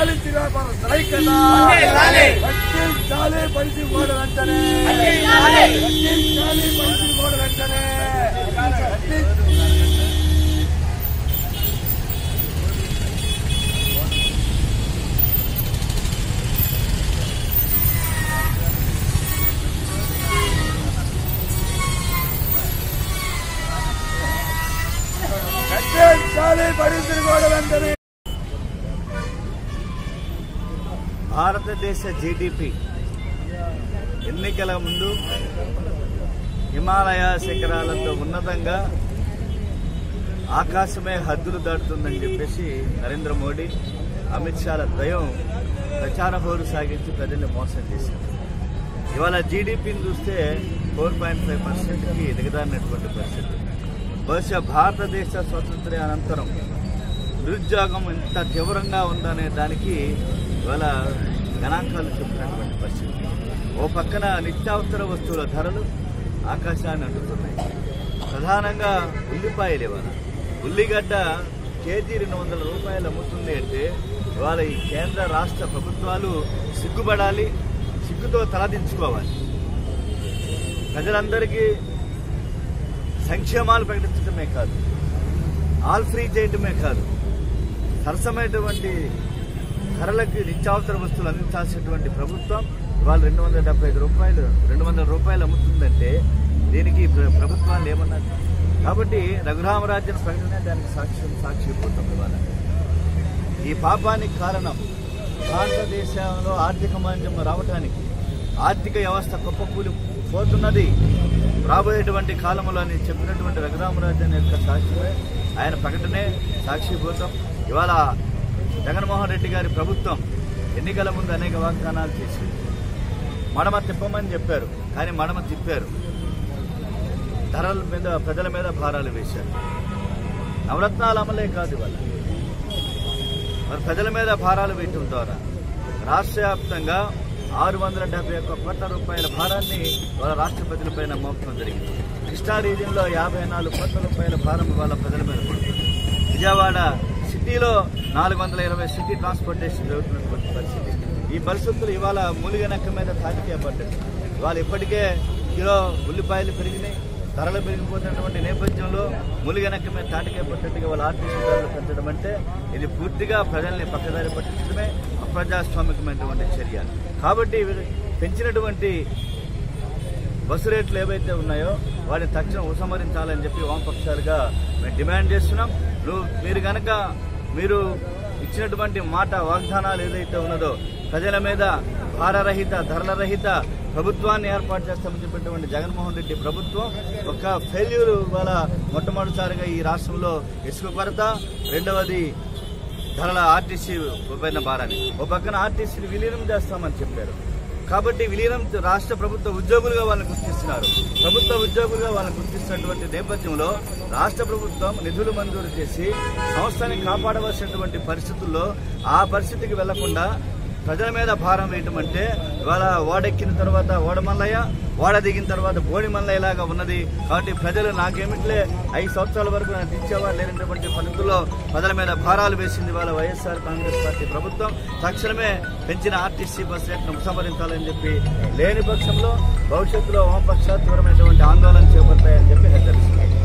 వాణిజ్య వ్యాపార ఐక్యత రక్షించాలి పరిధి గోడ వెంటనే రక్షించాలి పరిధి గోడ వెంటనే రక్షించాలి రక్షించాలి పరిధి గోడ వెంటనే భారతదేశ జీడిపి ఎన్నికల ముందు హిమాలయ శిఖరాలతో ఉన్నతంగా ఆకాశమే హద్దులు దాటుతుందని చెప్పేసి నరేంద్ర మోడీ అమిత్ షాల ద్వయం ప్రచార హోరు సాగించి ప్రజల్ని మోసం చేశారు ఇవాళ జీడిపిని చూస్తే ఫోర్ పాయింట్ ఫైవ్ పర్సెంట్కి దిగదారినటువంటి పరిస్థితి బహుశా భారతదేశ స్వతంత్ర అనంతరం నిరుద్యోగం ఎంత తీవ్రంగా ఉందనే దానికి ఇవాళ గణాంకాలు చెప్పినటువంటి పరిస్థితి ఓ పక్కన నిత్యావసర వస్తువుల ధరలు ఆకాశాన్ని అంటుతున్నాయి ప్రధానంగా ఉల్లిపాయలు ఇవాళ ఉల్లిగడ్డ కేజీ రెండు వందల రూపాయలు అమ్ముతుంది అంటే ఇవాళ ఈ కేంద్ర రాష్ట్ర ప్రభుత్వాలు సిగ్గుపడాలి సిగ్గుతో తలదించుకోవాలి ప్రజలందరికీ సంక్షేమాలు ప్రకటించడమే కాదు ఆల్ ఫ్రీ చేయడమే కాదు సరసమైనటువంటి ధరలకి నిత్యావసర వస్తువులు అందించాల్సినటువంటి ప్రభుత్వం ఇవాళ రెండు వందల డెబ్బై ఐదు రూపాయలు రెండు వందల రూపాయలు అమ్ముతుందంటే దీనికి ప్ర- ప్రభుత్వాలు ఏమన్నారు కాబట్టి రఘురామరాజ్యం ప్రకటన దానికి సాక్ష్యం సాక్షిపోతాం ఇవాళ ఈ పాపానికి కారణం భారతదేశంలో ఆర్థిక మాంద్యం రావటానికి ఆర్థిక వ్యవస్థ కుప్పకూలి పోతున్నది రాబోయేటువంటి కాలంలో అని చెప్పినటువంటి రఘురామరాజన్ యొక్క సాక్షిపై ఆయన ప్రకటనే సాక్షిభూతం ఇవాళ జగన్మోహన్ రెడ్డి గారి ప్రభుత్వం ఎన్నికల ముందు అనేక వాగ్దానాలు చేసింది మడమ తిప్పమని చెప్పారు కానీ మడమ తిప్పారు ధరల మీద ప్రజల మీద భారాలు వేశారు నవరత్నాలు అమలే కాదు ఇవాళ మరి ప్రజల మీద భారాలు వేయటం ద్వారా రాష్ట్ర వ్యాప్తంగా ఆరు వందల డెబ్బై ఒక్క కోట్ల రూపాయల భారాన్ని వాళ్ళ రాష్ట్ర ప్రజలపైన మోపడం జరిగింది కృష్ణా రీజియన్లో యాభై నాలుగు కోట్ల రూపాయల భారం వాళ్ళ ప్రజల మీద పడుతుంది విజయవాడ సిటీలో నాలుగు వందల ఇరవై సిటీ ట్రాన్స్పోర్టేషన్ జరుగుతున్నటువంటి పరిస్థితి ఈ పరిస్థితులు ఇవాళ మూలిగ నక్క మీద తాటికే పడ్డది ఇవాళ ఇప్పటికే కిలో ఉల్లిపాయలు పెరిగినాయి ధరలు పెరిగిపోతున్నటువంటి నేపథ్యంలో మూలిగ నక్క మీద తాటికే పడ్డట్టుగా వాళ్ళ ఆర్టీసీ ధరలు పెంచడం అంటే ఇది పూర్తిగా ప్రజల్ని పక్కదారి పట్టించడమే అప్రజాస్వామికమైనటువంటి చర్య కాబట్టి వీరు పెంచినటువంటి బస్సు రేట్లు ఏవైతే ఉన్నాయో వాటిని తక్షణం ఉపసంహరించాలని చెప్పి వామపక్షాలుగా మేము డిమాండ్ చేస్తున్నాం నువ్వు మీరు గనక మీరు ఇచ్చినటువంటి మాట వాగ్దానాలు ఏదైతే ఉన్నదో ప్రజల మీద భారరహిత ధరల రహిత ప్రభుత్వాన్ని ఏర్పాటు చేస్తామని చెప్పినటువంటి జగన్మోహన్ రెడ్డి ప్రభుత్వం ఒక ఫెయిల్యూర్ వల్ల మొట్టమొదటిసారిగా ఈ రాష్ట్రంలో ఇసుక కొరత రెండవది ధరల ఆర్టీసీ పైన భారాన్ని ఓ పక్కన ఆర్టీసీని విలీనం చేస్తామని చెప్పారు కాబట్టి విలీనం రాష్ట్ర ప్రభుత్వ ఉద్యోగులుగా వాళ్ళని గుర్తిస్తున్నారు ప్రభుత్వ ఉద్యోగులుగా వాళ్ళని గుర్తిస్తున్నటువంటి నేపథ్యంలో రాష్ట్ర ప్రభుత్వం నిధులు మంజూరు చేసి సంస్థని కాపాడవలసినటువంటి పరిస్థితుల్లో ఆ పరిస్థితికి వెళ్లకుండా ప్రజల మీద భారం వేయటం అంటే ఇవాళ ఓడెక్కిన తర్వాత ఓడమల్లయ్య ఓడ దిగిన తర్వాత బోడి మల్లయ్య లాగా ఉన్నది కాబట్టి ప్రజలు నాకేమిట్లే ఐదు సంవత్సరాల వరకు నాకు ఇచ్చేవారు లేనటువంటి పరిస్థితుల్లో ప్రజల మీద భారాలు వేసింది వాళ్ళ వైఎస్ఆర్ కాంగ్రెస్ పార్టీ ప్రభుత్వం తక్షణమే పెంచిన ఆర్టీసీ బస్ రేట్ను ఉపసంహరించాలని చెప్పి లేని పక్షంలో భవిష్యత్తులో వామపక్ష తీవ్రమైనటువంటి ఆందోళన చేపడతాయని చెప్పి హెచ్చరిస్తున్నారు